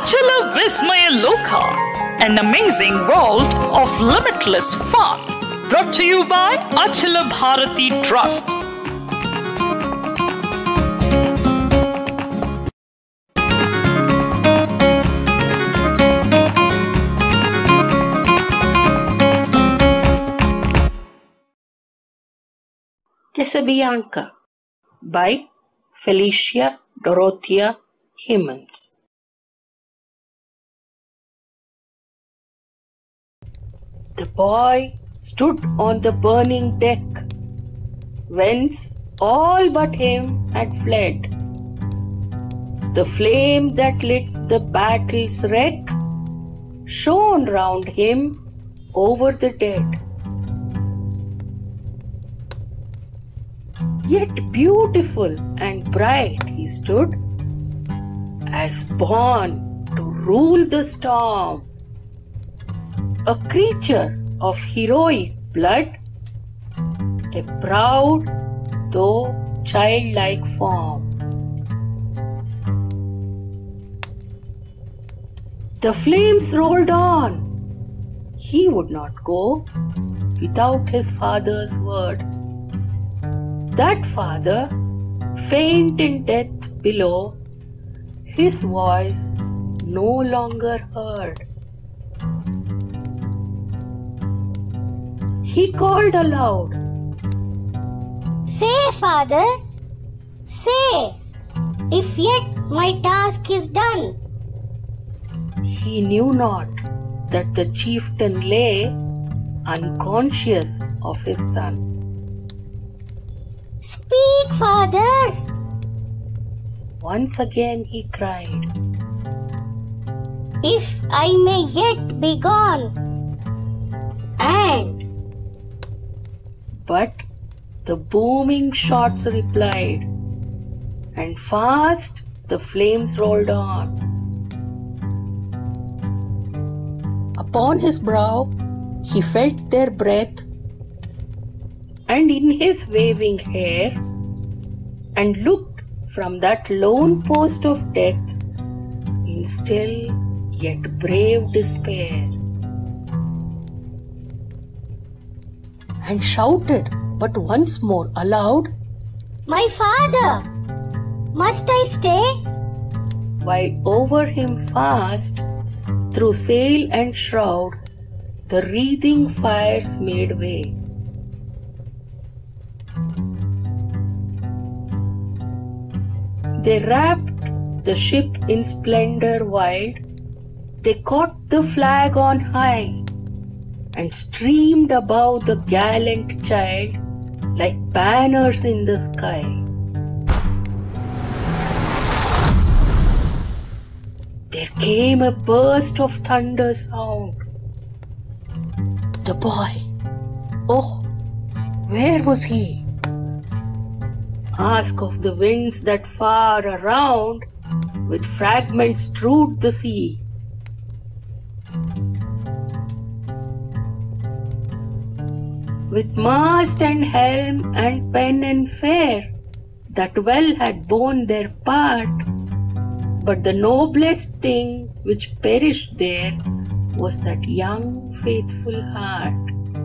Achala Vismaya Loka, an amazing world of limitless fun. Brought to you by Achala Bharati Trust. Casabianca by Felicia Dorothea Hemans. The boy stood on the burning deck, whence all but him had fled. The flame that lit the battle's wreck shone round him over the dead. Yet beautiful and bright he stood, as born to rule the storm. A creature of heroic blood, a proud though childlike form. The flames rolled on. He would not go without his father's word. That father, faint in death below, his voice no longer heard. He called aloud, Say, Father, say, if yet my task is done. He knew not that the chieftain lay unconscious of his son. Speak, Father. Once again he cried, If I may yet be gone. And but the booming shots replied, and fast the flames rolled on. Upon his brow he felt their breath, and in his waving hair, and looked from that lone post of death in still yet brave despair. And shouted, but once more aloud, my father, must I stay? while over him fast, through sail and shroud, the wreathing fires made way. They wrapped the ship in splendor wild, they caught the flag on high, and streamed above the gallant child like banners in the sky. There came a burst of thunder sound. The boy, oh, where was he? Ask of the winds that far around with fragments strewed the sea. With mast and helm and pen and fare, that well had borne their part, but the noblest thing which perished there was that young, faithful heart.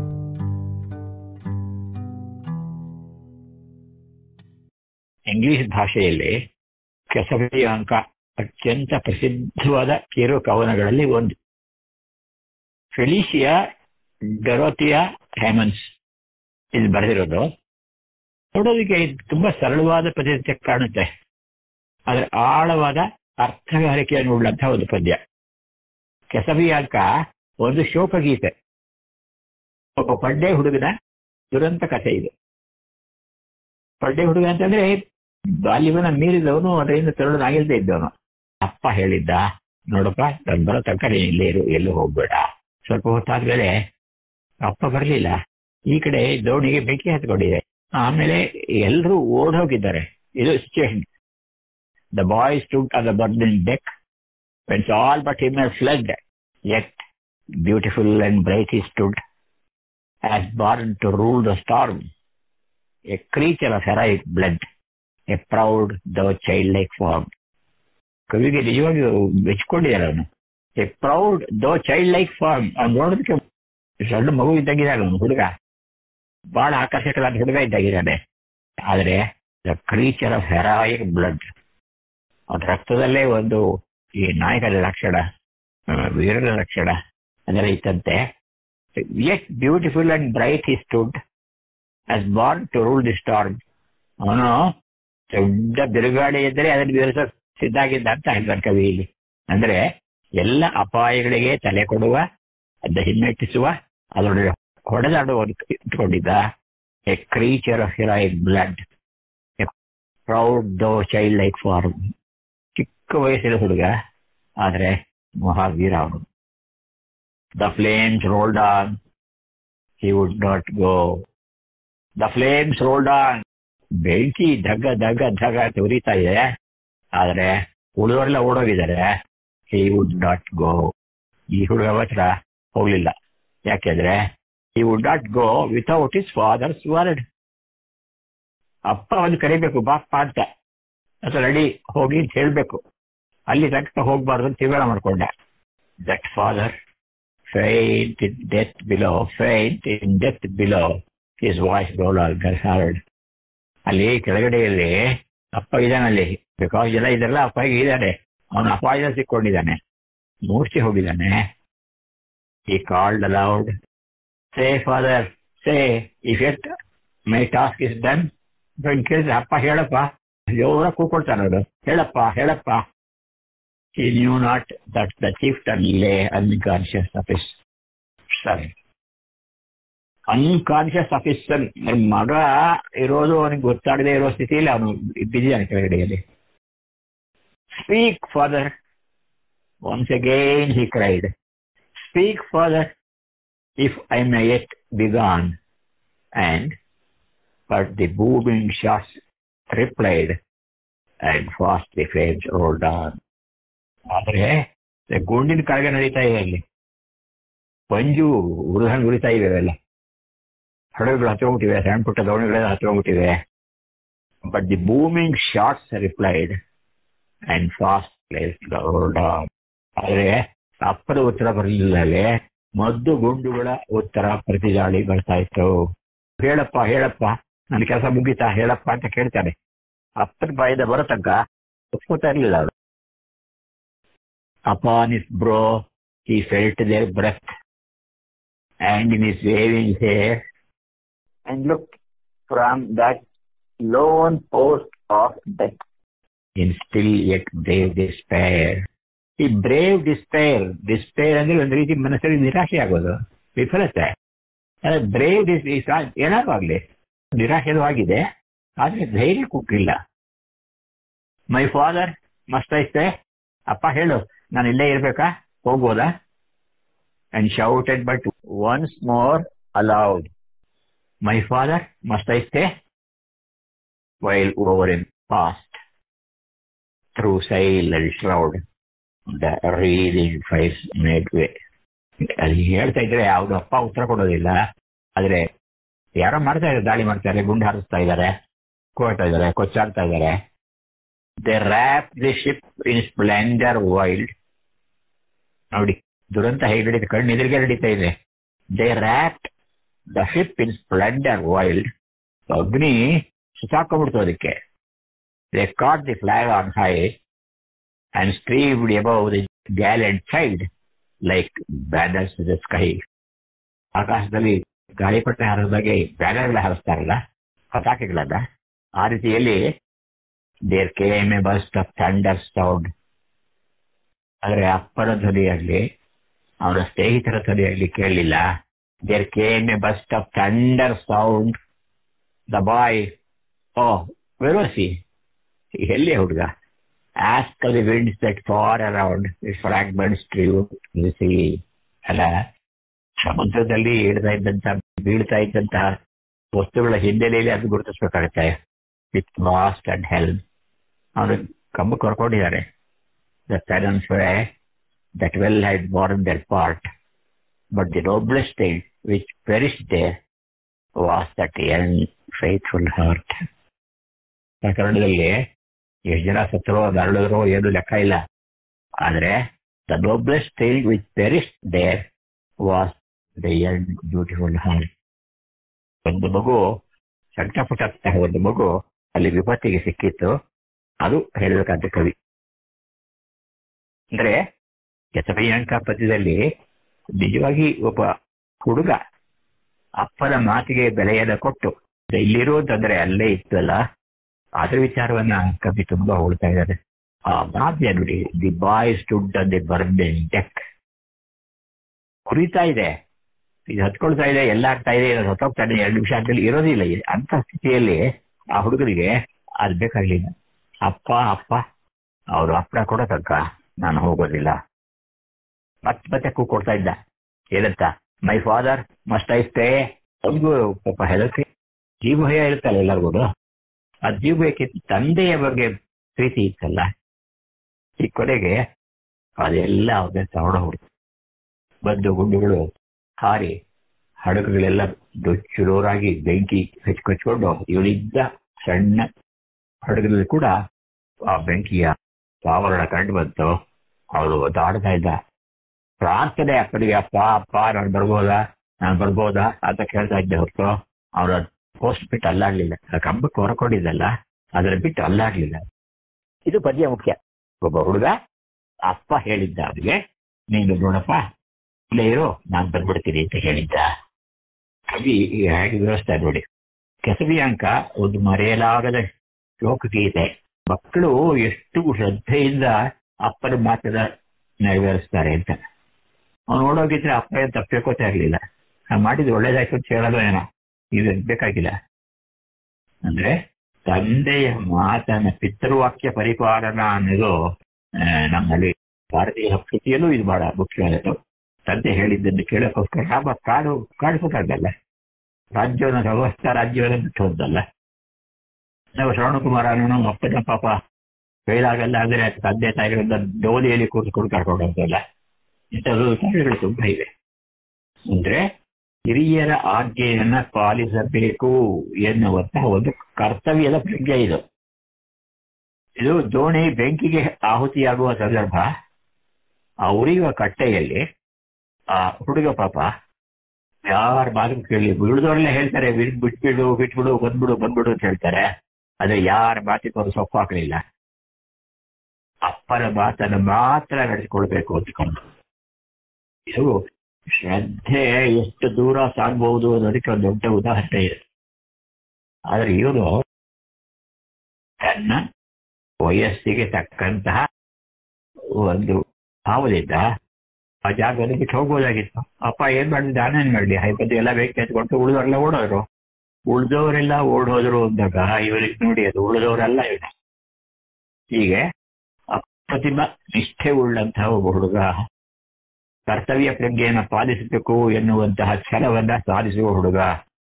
English ಭಾಷೆಯಲ್ಲಿ ಕೆಸವಿ ಅಂಕ ಅತ್ಯಂತ ಪ್ರಸಿದ್ಧವಾದ ಕಿರು ಕವನಗಳಲ್ಲಿ ಒಂದು Felicia ಡೊರೋತಿಯಾ ಹ್ಯಾಮನ್ಸ್ ಇಲ್ಲಿ ಬರೆದಿರೋದು ನೋಡೋದಕ್ಕೆ ಇದು ತುಂಬಾ ಸರಳವಾದ ಪದ್ಧತಿ ಕಾಣುತ್ತೆ ಆದ್ರೆ ಆಳವಾದ ಅರ್ಥಗಾರಿಕೆಯನ್ನು ಉಳ್ಳಂತಹ ಒಂದು ಪದ್ಯ ಕೆಸವಿ ಅಂಕ ಒಂದು ಶೋಕಗೀತೆ ಒಬ್ಬ ಪಡ್ಡೆ ಹುಡುಗನ ದುರಂತ ಕಥೆ ಇದು ಪಡ್ಡೆ ಹುಡುಗ ಅಂತಂದ್ರೆ ಬಾಲ್ಯವನ್ನ ಮೀರಿದವನು ಅದರಿಂದ ತೆರಳನಾಗಿಲ್ದೇ ಇದ್ದವನು ಅಪ್ಪ ಹೇಳಿದ್ದ ನೋಡಪ್ಪ ನನ್ ಬರೋ ತನಕ ನೀನ್ ಇಲ್ಲೇ ಇರು ಎಲ್ಲೂ ಹೋಗ್ಬೇಡ ಸ್ವಲ್ಪ ಹೊತ್ತಾದ್ಮೇಲೆ ಅಪ್ಪ ಬರ್ಲಿಲ್ಲ ಈ ಕಡೆ ದೋಣಿಗೆ ಬೆಂಕಿ ಹತ್ಕೊಂಡಿದೆ ಆಮೇಲೆ ಎಲ್ರೂ ಓಡ್ ಹೋಗಿದ್ದಾರೆ ಇದು situation the boy stood on the burning deck whence all but him fled yet beautiful and bright he stood as born to rule the storm a creature of heroic blood, a proud though childlike form. ಕವಿಗೆ ನಿಜವಾಗಿಯೂ ಮೆಚ್ಕೊಂಡಿದ್ದಾರೆ ಅವನು a proud though child like form ಅವ್ನು ನೋಡೋದಕ್ಕೆ ಸಣ್ಣ ಮಗು ಇದ್ದಾಗಿದ್ದಾನೆ ಅವನು ಹುಡುಗ ಬಹಳ ಆಕರ್ಷಕವಾದ ಹುಡುಗ ಇದ್ದಾಗಿದ್ದಾನೆ ಆದರೆ the creature of heroic blood ಅದ ರಕ್ತದಲ್ಲೇ ಒಂದು ಈ ನಾಯಕರ ಲಕ್ಷಣ ಆ, ವೀರರ ಲಕ್ಷಣ ಅದರ ಇತ್ತಂತೆ yet beautiful and bright he stood as born to rule the storm ಅವನು ದೊಡ್ಡ ಬಿರುಗಾಳಿ ಇದ್ದರೆ ಅದನ್ನು ವಿವರಿಸ ಸಿದ್ಧಾಗಿದ್ದ ಅಂತ ಹೇಳ್ತಾರೆ ಕವಿ ಇಲ್ಲಿ ಅಂದ್ರೆ ಎಲ್ಲ ಅಪಾಯಗಳಿಗೆ ತಲೆ ಕೊಡುವ ಅದ ಹಿಮ್ಮೆಟ್ಟಿಸುವ ಅದರೊಳಗೆ ಹೊಡೆದಾಡುವ ಇಟ್ಕೊಂಡಿದ್ದ a creature of heroic blood a proud though child like form ಚಿಕ್ಕ ವಯಸ್ಸಿನ ಹುಡುಗ ಆದ್ರೆ ಮಹಾವೀರ ಅವನು the flames rolled on he would not go the flames rolled on ಬೆಂಕಿ ಧಗ ಧಗ ಧಗ ಅಂತ ಉರಿತಾ ಇದೆ ಆದ್ರೆ ಉಳಿದವರೆಲ್ಲ ಓಡೋಗಿದ್ದಾರೆ ಹಿ ವುಡ್ ನಾಟ್ ಗೋ ಈ ಹುಡುಗ ಮಾತ್ರ ಹೋಗ್ಲಿಲ್ಲ ಯಾಕೆಂದ್ರೆ he would not go without his father's word ಅಪ್ಪ ಒಂದು ಕರಿಬೇಕು ಬಾಪ್ಪ ಅಂತ ಅಥವಾ ರೆಡಿ ಹೋಗಿ ಅಂತ ಹೇಳ್ಬೇಕು ಅಲ್ಲಿ ತನಕ ಹೋಗ್ಬಾರ್ದು ಅಂತ ತಿರುಗಾಳ ಮಾಡ್ಕೊಂಡ that father faint in death below faint in death below his voice roll heard ಅಲ್ಲಿ ಕೆಳಗಡೆಯಲ್ಲಿ ಅಪ್ಪ ಇದ್ದಾನೆ ಅಲ್ಲಿ ಬಿಕಾಸ್ ಎಲ್ಲ ಇದೆಲ್ಲ ಅಪ್ಪಾಗಿ ಇದ್ದಾನೆ ಅವನು ಅಪಾಯದಲ್ಲಿ ಸಿಕ್ಕೊಂಡಿದ್ದಾನೆ ಮೂರ್ಛೆ ಹೋಗಿದ್ದಾನೆ ಈ called aloud say father say if yet my task is done ಕೇಳಿದ್ರೆ ಅಪ್ಪ ಹೇಳಪ್ಪ ಜೋರ ಕೂಕೊಳ್ತಾನೆ ಅವರು ಹೇಳಪ್ಪ ಹೇಳಪ್ಪ ಈ knew not that the chief lay unconscious office ಸರಿ ಅನ್ಕಾನ್ಶಿಯಸ್ ಆಫೀಸರ್ ಮಗ ಇರೋದು ಅವನಿಗೆ ಗೊತ್ತಾಗದೆ ಇರೋ ಸ್ಥಿತಿಯಲ್ಲಿ ಅವನು ಬಿದ್ದಿದ್ದಾನೆ ಕೆಳಗಡೆಯಲ್ಲಿ speak father once again he cried speak father if I may yet be gone and but the booming shots replied and fast the flames rolled on ಆದ್ರೆ ಗುಂಡಿನ ಕೆಳಗೆ ನಡೀತಾ ಇದೆ ಅಲ್ಲಿ ಪಂಜು ಉರುಹಂಗ್ ಉರಿತಾ ಇವೆ ಅವೆಲ್ಲ ಹಡಗುಗಳು ಹತ್ಕೊಂಡ್ಬಿಟ್ಟಿವೆ ಸಣ್ಣ ಪುಟ್ಟ ದೋಣಿಗಳೆಲ್ಲ ಹತ್ಕೊಂಡ್ಬಿಟ್ಟಿವೆ but the booming shots replied and fast flames ಆದ್ರೆ ಅಪ್ಪದ ಉತ್ತರ ಬರಲಿಲ್ಲ ಅಲ್ಲಿ ಮದ್ದು ಗುಂಡುಗಳ ಉತ್ತರ ಪ್ರತಿದಾಳಿ ಬರ್ತಾ ಇತ್ತು ಹೇಳಪ್ಪ ಹೇಳಪ್ಪ ನನ್ನ ಕೆಲಸ ಮುಗೀತಾ ಹೇಳಪ್ಪ ಅಂತ ಕೇಳ್ತಾನೆ ಅಪ್ಪನ ಬಾಯಿಂದ ಬರೋ ತನಕ ಒಪ್ಕೋತಾ ಇರ್ಲಿಲ್ಲ ಅವರು upon his brow he felt their breath, and in his waving hair, and looked from that lone post of death in still yet brave despair. ಈ ಬ್ರೇವ್ ಡಿಸ್ಪೇರ್ ಡಿಸ್ಪೇರ್ ಅಂದ್ರೆ ಒಂದು ರೀತಿ ಮನಸ್ಸಲ್ಲಿ ನಿರಾಶೆ ಆಗೋದು ವಿಫಲತೆ ಬ್ರೇವ್ ಡಿಸ್ ಏನಾದ್ರು ಆಗ್ಲಿ ನಿರಾಶೆನೂ ಆಗಿದೆ ಆದ್ರೆ ಧೈರ್ಯ ಕೊಟ್ಟಿಲ್ಲ ಮೈ ಫಾದರ್ ಮಸ್ತ್ ಐತೆ ಅಪ್ಪ ಹೇಳು ನಾನು ಇಲ್ಲೇ ಇರ್ಬೇಕಾ ಹೋಗ್ಬೋದಾ and shouted but once more aloud my father must I stay while over him fast through sail and shroud the wreathing fires made way ಅಲ್ಲಿ ಹೇಳ್ತಾ ಇದ್ರೆ ಯಾವ್ದು ಅಪ್ಪ ಉತ್ತರ ಕೊಡೋದಿಲ್ಲ ಆದ್ರೆ ಯಾರೋ ಮಾಡ್ತಾ ಇದ್ದಾರೆ ದಾಳಿ ಮಾಡ್ತಾರೆ ಗುಂಡು ಹಾರಿಸ್ತಾ ಇದ್ದಾರೆ ಕೋಳ್ತಾ ಇದ್ದಾರೆ ಕೊಚ್ಚಾಡ್ತಾ ಇದ್ದಾರೆ they wrapped the ship in splendour wild ನೋಡಿ ದುರಂತ ಹೇಗೆ ನಡೀತೆ ಕಣ್ಣು ಎದುರಿಗೆ ನಡೀತಾ ಇದೆ they wrapped the ship in splendour wild ಅಗ್ನಿ ಸುತ್ತಾಕೊಂಡ್ಬಿಡ್ತು ಅದಕ್ಕೆ they caught the flag on high and streamed above the gallant child like banners the sky ಆಕಾಶದಲ್ಲಿ ಗಾಳಿಪಟ ಹಾರಿಸಿದಾಗೆ ಬ್ಯಾನರ್ಗಳ ಹಾರಿಸ್ತಾರಲ್ಲ ಪತಾಕೆಗಳನ್ನ ಆ ರೀತಿಯಲ್ಲಿ there came a burst of thunder sound ಆದ್ರೆ ಅಪ್ಪನ ಧ್ವನಿಯಾಗ್ಲಿ ಅವನ ಸ್ನೇಹಿತರ ಧ್ವನಿಯಾಗ್ಲಿ ಕೇಳಲಿಲ್ಲ there came a burst of thunder sound the boy oh where was he ಎಲ್ಲಿ ಹುಡುಗ ask the winds that far around with fragments strewed sea ಅಲ್ಲ ಸಮುದ್ರದಲ್ಲಿ ಇಡ್ತಾ ಇದ್ದಂತ ಬೀಳ್ತಾ ಇದ್ದಂತ ವಸ್ತುಗಳ ಹಿನ್ನೆಲೆಯಲ್ಲಿ ಅದು ಗುರುತಿಸ್ಬೇಕಾಗುತ್ತೆ ವಿತ್ ವಾಸ್ಟ್ ಅಂಡ್ ಹೆಲ್ಪ್ ಅವನು ಕಂಬ ಕರ್ಕೊಂಡಿದ್ದಾರೆ the pennons way that well had borne their part but the noblest thing which perish there was that young faithful heart ಪ್ರಕರಣದಲ್ಲಿ ಎಷ್ಟು ಜನ ಸತ್ತರೋ ನರಳಿದ್ರೋ ಏನು ಲೆಕ್ಕ ಇಲ್ಲ ಆದ್ರೆ the noblest thing which perished there was the young beautiful heart ಒಂದು ಮಗು ಸಣ್ಣ ಪುಟ್ಟ ಒಂದು ಮಗು ಅಲ್ಲಿ ವಿಪತ್ತಿಗೆ ಸಿಕ್ಕಿತ್ತು ಅದು ಹೇಳಬೇಕಾದ ಕವಿ ಅಂದ್ರೆ ಕೆಸಭಯ್ಯಂಕ ಪದ್ಯದಲ್ಲಿ ನಿಜವಾಗಿ ಒಬ್ಬ ಹುಡುಗ ಅಪ್ಪನ ಮಾತಿಗೆ ಬೆಲೆಯನ್ನು ಕೊಟ್ಟು ಇಲ್ಲಿರೋದಂದ್ರೆ ಅಲ್ಲೇ ಇತ್ತಲ್ಲ ಅದ್ರ ವಿಚಾರವನ್ನ ಕವಿ ತುಂಬಾ ಹೋಳ್ತಾ ಇದ್ದಾರೆ ಆ ಮಾಧ್ಯ ನೋಡಿ the boy stood the burning deck ಕುರಿತಾ ಇದೆ ಇದು ಹತ್ಕೊಳ್ತಾ ಇದೆ ಎಲ್ಲ ಆಗ್ತಾ ಇದೆ ಇದು ಹೊತ್ತೋಗ್ತಾ ಇದೆ ಎರಡು ನಿಮಿಷ ಅಂತೇಳಿ ಇರೋದಿಲ್ಲ ಇಲ್ಲಿ. ಅಂತ ಸ್ಥಿತಿಯಲ್ಲಿ ಆ ಹುಡುಗರಿಗೆ ಅದು ಬೇಕಾಗ್ಲಿಲ್ಲ ಅಪ್ಪ ಅಪ್ಪ ಅವರು ಅಪ್ಪನ ಕೊಡೋ ತನಕ ನಾನು ಹೋಗೋದಿಲ್ಲ ಮತ್ತೆ ಮತ್ತೆ ಕೂಕೊಡ್ತಾ ಇದ್ದ ಏನಂತ my father must I stay ಅವ್ರಿಗೂ ಪಾಪ ಹೆದರಿಕೆ ಜೀವ ಭಯ ಇರುತ್ತಲ್ಲ ಎಲ್ಲರಿಗೂ ಆ ಜೀವ ಭಯಕ್ಕಿಂತ ತಂದೆಯ ಬಗ್ಗೆ ಪ್ರೀತಿ ಇತ್ತಲ್ಲ ಈ ಕೊನೆಗೆ ಅದೆಲ್ಲ ಅವ್ರಿಗೆ ತಗೊಂಡು ಹೋಗ್ತು ಬಂದು ಗುಂಡುಗಳು ಹಾರಿ ಹಡಗುಗಳೆಲ್ಲ ದೊಚ್ಚುರೋರಾಗಿ ಬೆಂಕಿ ಹಚ್ಕೊಚ್ಕೊಂಡು ಇವನಿದ್ದ ಸಣ್ಣ ಹಡಗದಲ್ಲಿ ಕೂಡ ಆ ಬೆಂಕಿಯ ಆವರಣ ಕಂಡು ಬಂತು ಅವಳು ಒದ್ದಾಡ್ತಾ ಇದ್ದ ಪ್ರಾರ್ಥನೆ ಅಪ್ಪನಿಗೆ ಅಪ್ಪ ಅಪ್ಪ ನಾನು ಬರ್ಬೋದಾ ನಾನು ಬರ್ಬೋದಾ ಅಂತ ಕೇಳ್ತಾ ಇದ್ದೆ ಹೊರತು ಅವರ ಪೋಸ್ಟ್ ಬಿಟ್ಟು ಅಲ್ಲಾಡ್ಲಿಲ್ಲ ಆ ಕಂಬಕ್ಕೆ ಹೊರಕೊಂಡಿದ್ದಲ್ಲ ಅದರ ಬಿಟ್ಟು ಅಲ್ಲಾಡ್ಲಿಲ್ಲ ಇದು ಪದ್ಯ ಮುಖ್ಯ ಒಬ್ಬ ಹುಡುಗ ಅಪ್ಪ ಹೇಳಿದ್ದ ಅವನಿಗೆ ನೀನು ನೋಡಪ್ಪ ಇಲ್ಲೇ ಇರೋ ನಾನು ಬಂದ್ಬಿಡ್ತೀನಿ ಅಂತ ಹೇಳಿದ್ದ ಕವಿ ಹೇಗೆ ವಿವರಿಸ್ತಾ ನೋಡಿ ಕೆಸವಿ ಅಂಕ ಒಂದು ಮರೆಯಲಾಗದ ಶೋಕಗೀತೆ ಮಕ್ಕಳು ಎಷ್ಟು ಶ್ರದ್ಧೆಯಿಂದ ಅಪ್ಪನ ಮಾತನ್ನ ನೆರವೇರಿಸ್ತಾರೆ ಅಂತ ಅವ್ನು ನೋಡೋಗಿದ್ರೆ ಅಪ್ಪ ಏನು ತಪ್ಪೇಕೋತಾ ಇರ್ಲಿಲ್ಲ ನಾ ಮಾಡಿದ್ದು ಒಳ್ಳೇದಾಯ್ತು ಅಂತ ಹೇಳೋದು ಏನೋ ಇದು ಬೇಕಾಗಿಲ್ಲ ಅಂದ್ರೆ ತಂದೆಯ ಮಾತನ್ನ ಪಿತೃವಾಕ್ಯ ಪರಿಪಾಲನಾ ಅನ್ನೋದು ಆ, ನಮ್ಮಲ್ಲಿ ಭಾರತೀಯ ಸಂಸ್ಕೃತಿಯಲ್ಲೂ ಇದು ಬಹಳ ಮುಖ್ಯವಾದದ್ದು ತಂದೆ ಹೇಳಿದ್ದನ್ನು ಕೇಳೋಕ್ಕೋಸ್ಕರ ರಾಮ ಕಾಡು ಕಾಡಿಸೋಕ್ಕಾಗಲ್ಲ ರಾಜ್ಯವನ್ನು ವ್ಯವಸ್ಥಾ ರಾಜ್ಯವನ್ನು ಬಿಟ್ಟು ಹೋದಲ್ಲ ನಾವು ಶ್ರವಣಕುಮಾರ ಅನ್ನೋ ಅಪ್ಪನ ಪಾಪ ಕೈಲಾಗಲ್ಲ ಅಂದ್ರೆ ತಂದೆ ತಾಯಿಗಳಿಂದ ಡೋಲಿಯಲ್ಲಿ ಕೂತ್ಕೊಂಡು ಕರ್ಕೊಂಡು ಹೋಗಲ್ಲ ಇಂಥದ್ದು ಕಾರ್ಯಗಳು ತುಂಬಾ ಇವೆ ಅಂದ್ರೆ ಹಿರಿಯರ ಆಜ್ಞೆಯನ್ನ ಪಾಲಿಸಬೇಕು ಎನ್ನುವಂತಹ ಒಂದು ಕರ್ತವ್ಯದ ಪ್ರಜ್ಞೆ ಇದು ಇದು ದೋಣಿ ಬೆಂಕಿಗೆ ಆಹುತಿಯಾಗುವ ಸಂದರ್ಭ ಆ ಉರಿಯುವ ಕಟ್ಟೆಯಲ್ಲಿ ಆ ಹುಡುಗ ಪಾಪ ಯಾರ ಮಾತು ಕೇಳಿ ಬಿಡುದವರೆಲ್ಲ ಹೇಳ್ತಾರೆ ಬಿಡ್- ಬಿಟ್ಬಿಡು ಬಿಟ್ಬಿಡು ಬಂದ್ಬಿಡು ಬಂದ್ಬಿಡು ಅಂತ ಹೇಳ್ತಾರೆ ಆದ್ರೆ ಯಾರ ಮಾತಿಗೂ ಅವರು ಸೊಪ್ಪು ಹಾಕಲಿಲ್ಲ ಅಪ್ಪನ ಮಾತನ್ನು ಮಾತ್ರ ನಡೆಸಿಕೊಳ್ಬೇಕು ಅಂದ್ಕೊಂಡು ಇದು ಶ್ರದ್ಧೆ ಎಷ್ಟು ದೂರ ಸಾಗಬಹುದು ಅನ್ನೋದಕ್ಕೆ ಒಂದು ದೊಡ್ಡ ಉದಾಹರಣೆ ಇದೆ ಆದ್ರೆ ಇವನು ತನ್ನ ವಯಸ್ಸಿಗೆ ತಕ್ಕಂತಹ ಒಂದು ಭಾವದಿಂದ ಆ ಜಾಗದಲ್ಲಿ ಬಿಟ್ಟು ಹೋಗ್ಬೋದಾಗಿತ್ತು ಅಪ್ಪ ಏನ್ ಮಾಡಿದ ನಾನೇನ್ ಮಾಡ್ಲಿ ಹೈಪತಿ ಎಲ್ಲ ಬೇಕು ಎತ್ಕೊಂಡು ಉಳಿದವರೆಲ್ಲ ಓಡೋರು ಉಳಿದವರೆಲ್ಲ ಓಡೋದ್ರು ಅಂದಾಗ ಇವರಿಗೆ ನೋಡಿ ಅದು ಉಳಿದವರೆಲ್ಲ ಇವೆ ಹೀಗೆ ಅಪ್ರತಿಮ ನಿಷ್ಠೆ ಉಳ್ಳಂತಹ ಒಬ್ಬ ಹುಡುಗ ಕರ್ತವ್ಯ ಪ್ರಜ್ಞೆಯನ್ನು ಪಾಲಿಸಬೇಕು ಎನ್ನುವಂತಹ ಛಲವನ್ನ ಸಾಧಿಸುವ ಹುಡುಗ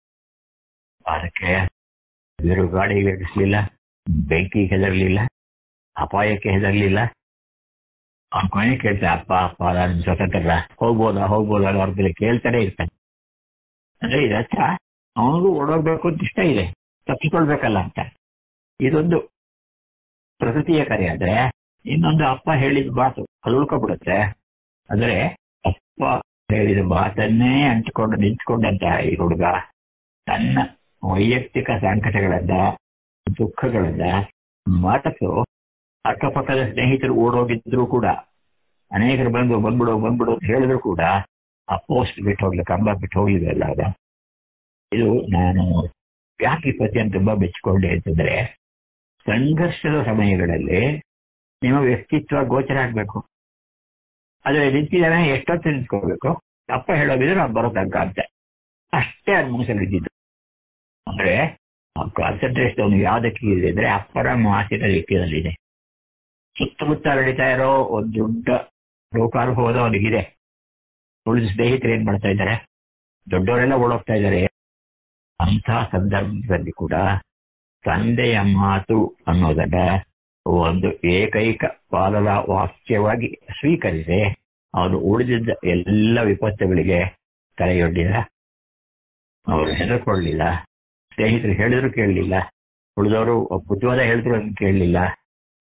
ಅದಕ್ಕೆ ಬಿರುಗಾಳಿಗೆ ಎಡಿಸ್ಲಿಲ್ಲ ಬೆಂಕಿಗೆ ಹೆದರ್ಲಿಲ್ಲ ಅಪಾಯಕ್ಕೆ ಹೆದರ್ಲಿಲ್ಲ ಅವ್ನ ಕೊನೆ ಕೇಳ್ತಾನೆ ಅಪ್ಪ ಅಪ್ಪ ನಾನು ಸ್ವತಂತ್ರ ಹೋಗ್ಬೋದಾ ಹೋಗ್ಬೋದಾ ಅನ್ನೋ ಅರ್ಥದಲ್ಲಿ ಕೇಳ್ತಾನೆ ಇರ್ತಾನೆ ಅಂದ್ರೆ ಇದರ್ಥ ಅವನಿಗೂ ಓಡೋಗ್ಬೇಕು ಅಂತ ಇಷ್ಟ ಇದೆ ತಪ್ಪಿಕೊಳ್ಬೇಕಲ್ಲ ಅಂತ ಇದೊಂದು ಪ್ರಕೃತಿಯ ಕರೆ ಆದ್ರೆ ಇನ್ನೊಂದು ಅಪ್ಪ ಹೇಳಿದ ಮಾತು ಅದು ಉಳ್ಕೊಬಿಡುತ್ತೆ ಅಂದ್ರೆ ಅಪ್ಪ ಹೇಳಿದ ಮಾತನ್ನೇ ಅಂಟಿಕೊಂಡು ನಿಂತ್ಕೊಂಡಂತ ಈ ಹುಡುಗ ತನ್ನ ವೈಯಕ್ತಿಕ ಸಂಕಟಗಳನ್ನ ದುಃಖಗಳನ್ನ ಮರೆತು ಅಕ್ಕಪಕ್ಕದ ಸ್ನೇಹಿತರು ಓಡೋಗಿದ್ರು ಕೂಡ ಅನೇಕರು ಬಂದು ಬಂದ್ಬಿಡು ಬಂದ್ಬಿಡು ಅಂತ ಹೇಳಿದ್ರು ಕೂಡ ಆ ಪೋಸ್ಟ್ ಬಿಟ್ಟು ಹೋಗ್ಲಿ ಕಂಬ ಬಿಟ್ಟು ಹೋಗಿದ್ರಲ್ಲ ಅದ ಇದು ನಾನು ಯಾಕೆ ಈ ಪದ್ಯನ ತುಂಬಾ ಮೆಚ್ಚಿಕೊಂಡೆ ಅಂತಂದ್ರೆ ಸಂಘರ್ಷದ ಸಮಯಗಳಲ್ಲಿ ನಿಮ್ಮ ವ್ಯಕ್ತಿತ್ವ ಗೋಚರ ಆಗ್ಬೇಕು ಆದ್ರೆ ನಿಂತಿದ್ದಾನೆ ಎಷ್ಟೊತ್ತು ನಿಂತ್ಕೋಬೇಕು ಅಪ್ಪ ಹೇಳೋದಿದ್ರೆ ನಾವು ಬರೋ ತನಕ ಅಂತ ಅಷ್ಟೇ ಅದು ಮನಸ್ಸಲ್ಲಿ ಇದ್ದಿದ್ದು ಅಂದ್ರೆ ಕಾನ್ಸಂಟ್ರೇಷನ್ ಅವನು ಯಾವ್ದಕ್ಕೆ ಇದೆ ಅಂದ್ರೆ ಅಪ್ಪರ ಮಾತಿನ ರೀತಿಯಲ್ಲಿದೆ ಸುತ್ತಮುತ್ತ ನಡೀತಾ ಇರೋ ಒಂದು ದೊಡ್ಡ ಲೋಕಾನುಭವದ ಅವನಿಗಿದೆ ಉಳಿದ ಸ್ನೇಹಿತರು ಏನ್ ಮಾಡ್ತಾ ಇದ್ದಾರೆ ದೊಡ್ಡವರೆಲ್ಲ ಓಡೋಗ್ತಾ ಇದ್ದಾರೆ ಅಂತಹ ಸಂದರ್ಭದಲ್ಲಿ ಕೂಡ ತಂದೆಯ ಮಾತು ಅನ್ನೋದನ್ನ ಒಂದು ಏಕೈಕ ಪಾಲನ ವಾಕ್ಯವಾಗಿ ಸ್ವೀಕರಿಸಿ ಅವನು ಉಳಿದಿದ್ದ ಎಲ್ಲ ವಿಪತ್ತುಗಳಿಗೆ ತಲೆಯೊಡ್ಡಿದ ಅವರು ಹೆದರ್ಕೊಳ್ಳಿಲ್ಲ ಸ್ನೇಹಿತರು ಹೇಳಿದ್ರು ಕೇಳಲಿಲ್ಲ ಉಳಿದವರು ಬುದ್ಧಿವಾದ ಹೇಳಿದ್ರು ಅಂತ ಕೇಳಲಿಲ್ಲ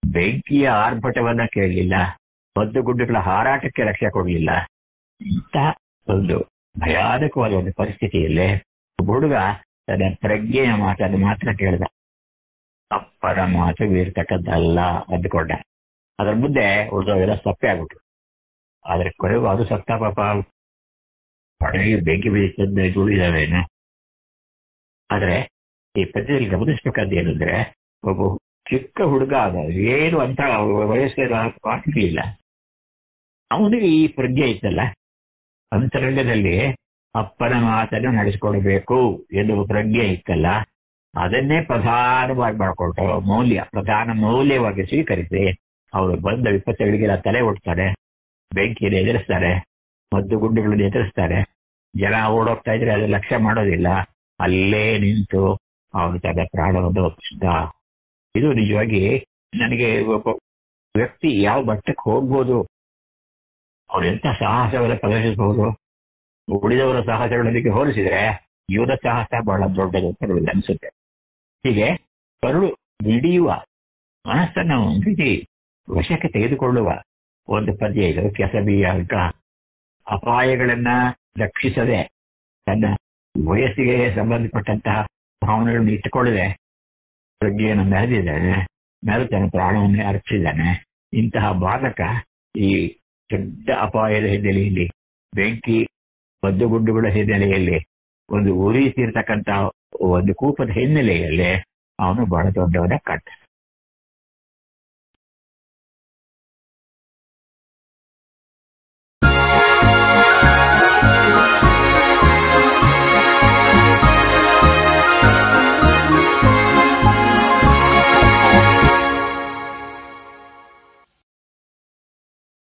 ಬೆಂಕಿಯ ಆರ್ಭಟವನ್ನ ಕೇಳಲಿಲ್ಲ ಮದ್ದು ಗುಡ್ಡುಗಳ ಹಾರಾಟಕ್ಕೆ ರಕ್ಷೆ ಕೊಡಲಿಲ್ಲ ಇಂಥ ಒಂದು ಭಯಾನಕವಾದ ಒಂದು ಪರಿಸ್ಥಿತಿಯಲ್ಲಿ ಒಬ್ಬ ಹುಡುಗ ತನ್ನ ಪ್ರಜ್ಞೆಯ ಮಾತನ್ನು ಮಾತ್ರ ಕೇಳಿದ ಅಪ್ಪನ ಮಾತು ಬೀರ್ತಕ್ಕದ್ದಲ್ಲ ಅಂದುಕೊಂಡ ಅದ್ರ ಮುಂದೆ ಉಳಿದವೆಲ್ಲ ಸಪ್ಪೆ ಆಗ್ಬಿಟ್ರು ಆದ್ರೆ ಕೊನೆಗೂ ಅದು ಸತ್ತ ಪಾಪ ಹೊಡೆಗೆ ಬೆಂಕಿ ಬೀಳ್ತದೆ ಉಳಿದಾವೇನು ಆದ್ರೆ ಈ ಪದ್ಯದಲ್ಲಿ ಗಮನಿಸಬೇಕಾದ ಏನಂದ್ರೆ ಒಬ್ಬ ಚಿಕ್ಕ ಹುಡುಗ ಅದ ಏನು ಅಂತ ವಯಸ್ಸಿನ ಕಾಣಿರ್ಲಿಲ್ಲ ಅವನಿಗೆ ಈ ಪ್ರಜ್ಞೆ ಇತ್ತಲ್ಲ ಅಂತರಂಗದಲ್ಲಿ ಅಪ್ಪನ ಮಾತನ್ನು ನಡೆಸಿಕೊಡ್ಬೇಕು ಎನ್ನುವ ಪ್ರಜ್ಞೆ ಇತ್ತಲ್ಲ ಅದನ್ನೇ ಪ್ರಧಾನವಾಗಿ ಮಾಡಿಕೊಟ್ಟು ಮೌಲ್ಯ ಪ್ರಧಾನ ಮೌಲ್ಯವಾಗಿ ಸ್ವೀಕರಿಸಿ ಅವರು ಬಂದ ವಿಪತ್ತುಗಳಿಗೆಲ್ಲ ತಲೆ ಒಡ್ತಾರೆ ಬೆಂಕಿಯನ್ನು ಎದುರಿಸ್ತಾರೆ ಮದ್ದು ಗುಡ್ಡುಗಳನ್ನು ಎದುರಿಸ್ತಾರೆ ಜನ ಓಡೋಗ್ತಾ ಇದ್ರೆ ಅದು ಲಕ್ಷ್ಯ ಮಾಡೋದಿಲ್ಲ ಅಲ್ಲೇ ನಿಂತು ಅವನು ತನ್ನ ಪ್ರಾಣವನ್ನು ಒಪ್ಪಿಸಿದ ಇದು ನಿಜವಾಗಿ ನನಗೆ ಒಬ್ಬ ವ್ಯಕ್ತಿ ಯಾವ ಮಟ್ಟಕ್ಕೆ ಹೋಗ್ಬೋದು ಅವ್ರು ಎಂತ ಸಾಹಸವನ್ನು ಪ್ರದರ್ಶಿಸಬಹುದು ಉಳಿದವರ ಸಾಹಸಗಳೊಂದಿಗೆ ಹೋಲಿಸಿದ್ರೆ ಇವರ ಸಾಹಸ ಬಹಳ ದೊಡ್ಡದು ಅಂತ ನನಗೆ ಅನಿಸುತ್ತೆ ಹೀಗೆ ಕರುಳು ಹಿಡಿಯುವ ಮನಸ್ಸನ್ನು ಒಂದು ರೀತಿ ವಶಕ್ಕೆ ತೆಗೆದುಕೊಳ್ಳುವ ಒಂದು ಪದ್ಯ ಇದು ಕೆಸಬಿಯ ಅಂಕ ಅಪಾಯಗಳನ್ನ ರಕ್ಷಿಸದೆ ತನ್ನ ವಯಸ್ಸಿಗೆ ಸಂಬಂಧಪಟ್ಟಂತಹ ಭಾವನೆಗಳನ್ನು ಇಟ್ಟುಕೊಳ್ಳದೆ ಪ್ರಜ್ಞೆಯನ್ನು ಮೆರೆದಿದ್ದಾನೆ ಮೆರೆದು ತನ್ನ ಪ್ರಾಣವನ್ನೇ ಅರ್ಪಿಸಿದ್ದಾನೆ ಇಂತಹ ಬಾಲಕ ಈ ದೊಡ್ಡ ಅಪಾಯದ ಹಿನ್ನೆಲೆಯಲ್ಲಿ ಬೆಂಕಿ ಮದ್ದುಗುಡ್ಡುಗಳ ಹಿನ್ನೆಲೆಯಲ್ಲಿ ಒಂದು ಉರಿತಿರ್ತಕ್ಕಂಥ ಒಂದು ಕೂಪದ ಹಿನ್ನೆಲೆಯಲ್ಲಿ ಅವನು ಬಹಳ ದೊಡ್ಡವನ ಕಟ್ಟ